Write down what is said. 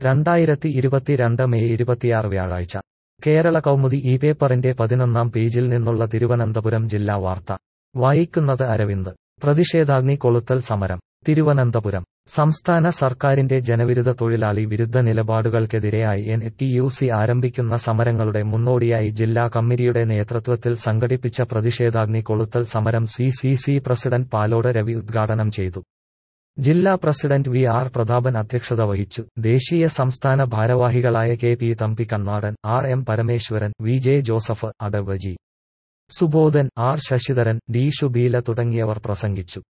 രണ്ടായിരത്തി ഇരുപത്തിരണ്ട് മെയ് ഇരുപത്തിയാറ് വ്യാഴാഴ്ച കേരള കൗമുദി ഈ പേപ്പറിന്റെ പതിനൊന്നാം പേജിൽ നിന്നുള്ള തിരുവനന്തപുരം ജില്ലാ വാർത്ത വായിക്കുന്നത് അരവിന്ദ് പ്രതിഷേധാഗ്നി കൊളുത്തൽ സമരം തിരുവനന്തപുരം സംസ്ഥാന സർക്കാരിന്റെ ജനവിരുദ്ധ തൊഴിലാളി വിരുദ്ധ നിലപാടുകൾക്കെതിരെയായി എൻ ടി യു സി ആരംഭിക്കുന്ന സമരങ്ങളുടെ മുന്നോടിയായി ജില്ലാ കമ്മിറ്റിയുടെ നേതൃത്വത്തിൽ സംഘടിപ്പിച്ച പ്രതിഷേധാഗ്നി കൊളുത്തൽ സമരം C C C president Palode Ravi ഉദ്ഘാടനം ചെയ്തു ജില്ലാ പ്രസിഡന്റ് വി ആർ പ്രതാപൻ അധ്യക്ഷത വഹിച്ചു ദേശീയ സംസ്ഥാന ഭാരവാഹികളായ K P Thampi Kannadan R M Parameswaran V J Joseph അടവ് G Subodhan R Sasidharan D Shubeela തുടങ്ങിയവർ പ്രസംഗിച്ചു